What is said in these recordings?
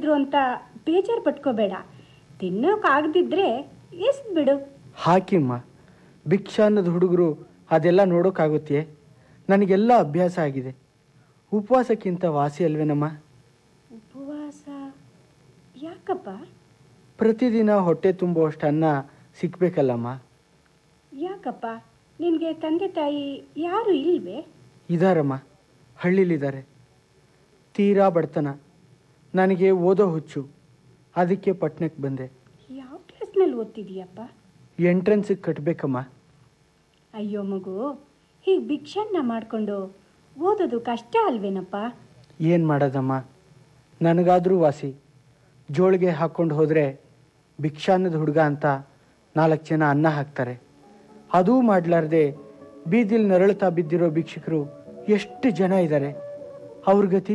ಹಾಕಿದ್ರು ಅಂತ ಬೇಜಾರು ಪಟ್ಕೋಬೇಡ ತಿನ್ನೋಕ್ಕಾಗದಿದ್ರೆ ಎಸ್ ಬಿಡು ಹಾಕಿಮ್ಮ ಭಿಕ್ಷಾ ಅನ್ನೋದು ಹುಡುಗರು ಅದೆಲ್ಲ ನೋಡೋಕ್ಕಾಗುತ್ತೆ ನನಗೆಲ್ಲ ಅಭ್ಯಾಸ ಆಗಿದೆ ಉಪವಾಸಕ್ಕಿಂತ ವಾಸಿ ಅಲ್ವೇನಮ್ಮ ಉಪವಾಸ ಯಾಕಪ್ಪ ಪ್ರತಿದಿನ ಹೊಟ್ಟೆ ತುಂಬುವಷ್ಟು ಅನ್ನ ಸಿಕ್ಬೇಕಲ್ಲಮ್ಮ ಯಾಕಪ್ಪ ನಿನಗೆ ತಂದೆ ತಾಯಿ ಯಾರು ಇಲ್ವೇ ಇದಾರಮ್ಮ ಹಳ್ಳಿಲಿದ್ದಾರೆ ತೀರಾ ಬಡತನ ನನಗೆ ಓದೋ ಹುಚ್ಚು ಅದಕ್ಕೆ ಪಟ್ನಕ್ಕೆ ಬಂದೆ ಯಾವ ಕ್ಲಾಸ್ನಲ್ಲಿ ಓದ್ತಿದೀಯಪ್ಪ ಎಂಟ್ರೆನ್ಸಿಗೆ ಕಟ್ಟಬೇಕಮ್ಮ ಅಯ್ಯೋ ಮಗು ಹೀಗೆ ಭಿಕ್ಷನ್ನ ಮಾಡಿಕೊಂಡು ಓದೋದು ಕಷ್ಟ ಅಲ್ವೇನಪ್ಪ ಏನು ಮಾಡೋದಮ್ಮ ನನಗಾದರೂ ವಾಸಿ ಜೋಳಿಗೆ ಹಾಕ್ಕೊಂಡು ಹೋದರೆ ಭಿಕ್ಷಾ ಅನ್ನೋದು ಹುಡುಗ ಅಂತ ನಾಲ್ಕು ಜನ ಅನ್ನ ಹಾಕ್ತಾರೆ ಅದೂ ಮಾಡಲಾರ್ದೆ ಬೀದಿಲಿ ನರಳುತ್ತಾ ಬಿದ್ದಿರೋ ಭಿಕ್ಷುಕರು ಎಷ್ಟು ಜನ ಇದ್ದಾರೆ ಅವ್ರ ಗತಿ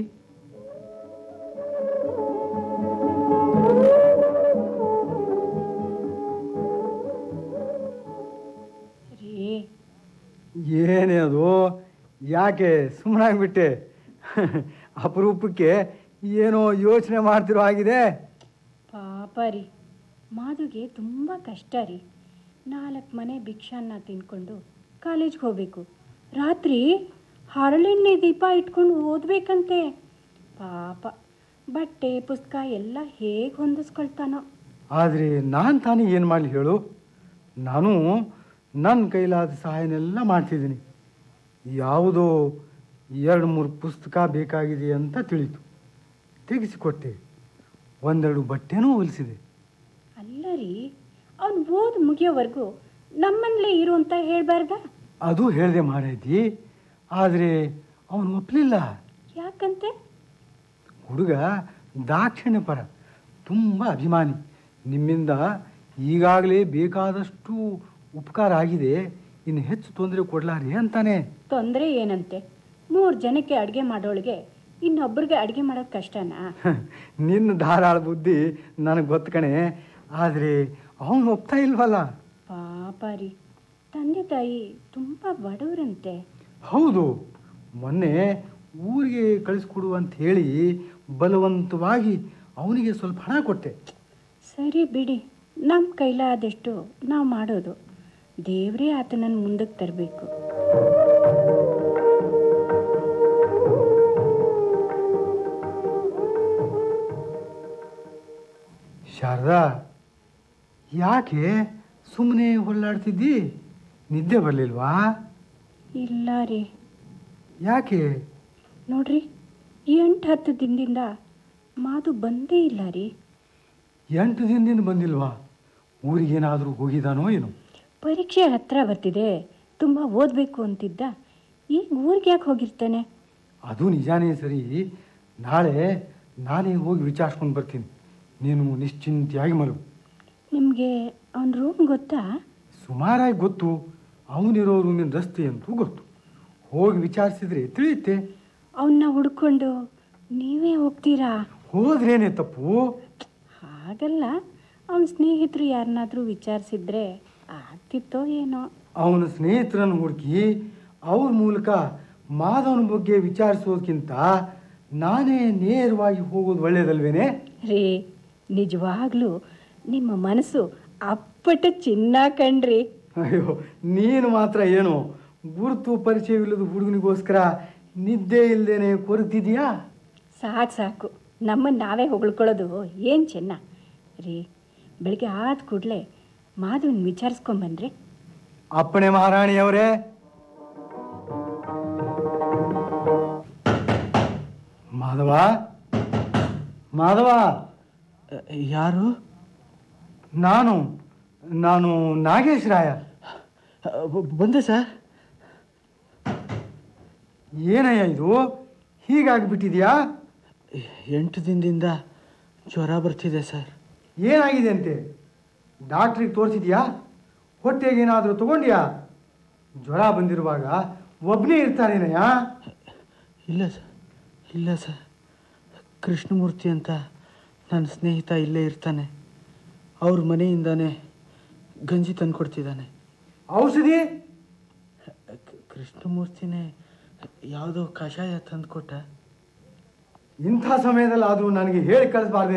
ರೀ ಏನೇ ಅದು ಯಾಕೆ ಸುಮ್ಮನಾಗ್ಬಿಟ್ಟೆ ಅಪರೂಪಕ್ಕೆ ಏನೋ ಯೋಚನೆ ಮಾಡ್ತಿರೋ ಆಗಿದೆ ಪಾಪ ರೀ ಮಾಧುಗೆ ತುಂಬ ಕಷ್ಟ ರೀ ನಾಲ್ಕು ಮನೆ ಭಿಕ್ಷಾನ್ನ ತಿನ್ಕೊಂಡು ಕಾಲೇಜ್ಗೆ ಹೋಗ್ಬೇಕು ರಾತ್ರಿ ಹರಳೆಣ್ಣೆ ದೀಪ ಇಟ್ಕೊಂಡು ಓದಬೇಕಂತೆ ಪಾಪ ಬಟ್ಟೆ ಪುಸ್ತಕ ಎಲ್ಲ ಹೇಗೆ ಹೊಂದಿಸ್ಕೊಳ್ತಾನೋ ಆದರೆ ನಾನು ತಾನೇ ಏನು ಮಾಡಲಿ ಹೇಳು ನಾನು ನನ್ನ ಕೈಲಾದ ಸಹಾಯನೆಲ್ಲ ಮಾಡ್ತಿದ್ದೀನಿ ಯಾವುದೋ ಎರಡು ಮೂರು ಪುಸ್ತಕ ಬೇಕಾಗಿದೆ ಅಂತ ತಿಳಿತು ತೆಗೆಸಿಕೊಟ್ಟೆ ಒಂದೆರಡು ಬಟ್ಟೆನೂ ಹೊಲಿಸಿದೆ ಅಲ್ಲ ರೀ ಅವ್ನು ಓದ್ ಮುಗಿಯೋವರೆಗೂ ನಮ್ಮನೇಲೇ ಇರು ಅಂತ ಹೇಳ್ಬಾರ್ದ ಅದು ಹೇಳಿದೆ ಮಾರೈತಿ ಆದರೆ ಅವನು ಒಪ್ಪಲಿಲ್ಲ ಯಾಕಂತೆ ಹುಡುಗ ದಾಕ್ಷಿಣ್ಯ ಪರ ತುಂಬ ಅಭಿಮಾನಿ ನಿಮ್ಮಿಂದ ಈಗಾಗಲೇ ಬೇಕಾದಷ್ಟು ಉಪಕಾರ ಆಗಿದೆ ಇನ್ನು ಹೆಚ್ಚು ತೊಂದರೆ ಕೊಡ್ಲಾರಿ ಅಂತಾನೆ ತೊಂದರೆ ಏನಂತೆ ಮೂರು ಜನಕ್ಕೆ ಅಡುಗೆ ಮಾಡೋಳಿಗೆ ಇನ್ನೊಬ್ರಿಗೆ ಅಡುಗೆ ಮಾಡೋದು ಕಷ್ಟನಾ ನಿನ್ನ ಧಾರಾಳ ಬುದ್ಧಿ ನನಗೆ ಗೊತ್ತು ಕಣೆ ಆದರೆ ಅವನು ಒಪ್ತಾ ಇಲ್ವಲ್ಲ ಪಾಪ ರೀ ತಂದೆ ತಾಯಿ ತುಂಬ ಬಡವರಂತೆ ಹೌದು ಮೊನ್ನೆ ಊರಿಗೆ ಕಳಿಸ್ಕೊಡು ಅಂತ ಹೇಳಿ ಬಲವಂತವಾಗಿ ಅವನಿಗೆ ಸ್ವಲ್ಪ ಹಣ ಕೊಟ್ಟೆ ಸರಿ ಬಿಡಿ ನಮ್ಮ ಕೈಲಾದಷ್ಟು ನಾವು ಮಾಡೋದು ದೇವರೇ ಆತನನ್ನು ಮುಂದಕ್ಕೆ ತರಬೇಕು ಶಾರದಾ ಯಾಕೆ ಸುಮ್ಮನೆ ಹೊಳ್ಳಾಡ್ತಿದ್ದಿ ನಿದ್ದೆ ಬರಲಿಲ್ವಾ ಇಲ್ಲ ರೀ ಯಾಕೆ ನೋಡ್ರಿ ಎಂಟು ಹತ್ತು ದಿನದಿಂದ ಮಾತು ಬಂದೇ ಇಲ್ಲ ರೀ ಎಂಟು ದಿನದಿಂದ ಬಂದಿಲ್ವಾ ಊರಿಗೇನಾದರೂ ಹೋಗಿದಾನೋ ಏನೋ ಪರೀಕ್ಷೆ ಹತ್ರ ಬರ್ತಿದೆ ತುಂಬ ಓದಬೇಕು ಅಂತಿದ್ದ ಈಗ ಊರಿಗೆ ಯಾಕೆ ಹೋಗಿರ್ತಾನೆ ಅದು ನಿಜಾನೇ ಸರಿ ನಾಳೆ ನಾನೇ ಹೋಗಿ ವಿಚಾರಿಸ್ಕೊಂಡು ಬರ್ತೀನಿ ನೀನು ನಿಶ್ಚಿಂತೆಯಾಗಿ ಮಲಗು ನಿಮಗೆ ಅವನ ರೂಮ್ ಗೊತ್ತಾ ಸುಮಾರಾಗಿ ಗೊತ್ತು ಅವನಿರೋ ರೂಮಿನ ರಸ್ತೆ ಅಂತೂ ಗೊತ್ತು ಹೋಗಿ ವಿಚಾರಿಸಿದ್ರೆ ತಿಳಿಯುತ್ತೆ ಅವನ್ನ ಹುಡ್ಕೊಂಡು ನೀವೇ ಹೋಗ್ತೀರಾ ಹೋದ್ರೇನೆ ತಪ್ಪು ಹಾಗಲ್ಲ ಅವನ ಸ್ನೇಹಿತರು ಯಾರನ್ನಾದ್ರೂ ವಿಚಾರಿಸಿದ್ರೆ ಆಗ್ತಿತ್ತೋ ಏನೋ ಅವನ ಸ್ನೇಹಿತರನ್ನು ಹುಡುಕಿ ಅವ್ರ ಮೂಲಕ ಮಾಧವನ ಬಗ್ಗೆ ವಿಚಾರಿಸೋದಕ್ಕಿಂತ ನಾನೇ ನೇರವಾಗಿ ಹೋಗೋದು ಒಳ್ಳೇದಲ್ವೇನೆ ರೀ ನಿಜವಾಗ್ಲೂ ನಿಮ್ಮ ಮನಸ್ಸು ಅಪ್ಪಟ ಚಿನ್ನ ಕಣ್ರಿ ಅಯ್ಯೋ ನೀನು ಮಾತ್ರ ಏನು ಗುರುತು ಪರಿಚಯವಿಲ್ಲದ ಹುಡುಗನಿಗೋಸ್ಕರ ನಿದ್ದೆ ಇಲ್ಲದೇನೆ ಕೊರತಿದ್ಯಾ ಸಾಕು ಸಾಕು ನಮ್ಮನ್ನು ನಾವೇ ಹೊಗಳ್ಕೊಳ್ಳೋದು ಏನು ಚೆನ್ನ ರೀ ಬೆಳಿಗ್ಗೆ ಆದ ಕೂಡಲೇ ಮಾಧವನ್ ವಿಚಾರಿಸ್ಕೊಂಬನ್ರಿ ಅಪ್ಪಣೆ ಮಹಾರಾಣಿಯವರೇ ಮಾಧವ ಮಾಧವ ಯಾರು ನಾನು ನಾನು ನಾಗೇಶ್ ರಾಯ ಬ- ಬಂದೆ ಸರ್ ಏನಯ್ಯ ಇದು ಹೀಗಾಗ್ಬಿಟ್ಟಿದ್ಯಾ ಎಂಟು ದಿನದಿಂದ ಜ್ವರ ಬರ್ತಿದೆ ಸರ್ ಏನಾಗಿದೆ ಅಂತೆ ಡಾಕ್ಟ್ರಿಗೆ ತೋರಿಸಿದ್ಯಾ ಹೊಟ್ಟೆಗೇನಾದರೂ ತಗೊಂಡ್ಯಾ ಜ್ವರ ಬಂದಿರುವಾಗ ಒಬ್ಬನೇ ಇರ್ತಾನೇನಯ್ಯ ಇಲ್ಲ ಸರ್ ಇಲ್ಲ ಸರ್ ಕೃಷ್ಣಮೂರ್ತಿ ಅಂತ ನನ್ನ ಸ್ನೇಹಿತ ಇಲ್ಲೇ ಇರ್ತಾನೆ ಅವ್ರ ಮನೆಯಿಂದಾನೇ ಗಂಜಿ ತಂದು ಕೊಡ್ತಿದ್ದಾನೆ ಔಷಧಿ ಕ- ಕೃಷ್ಣಮೂರ್ತಿನೇ ಯಾವುದೋ ಕಷಾಯ ತಂದು ಕೊಟ್ಟ ಇಂಥ ಸಮಯದಲ್ಲಿ ಆದರೂ ನನಗೆ ಹೇಳಿ ಕಳಿಸ್ಬಾರ್ದು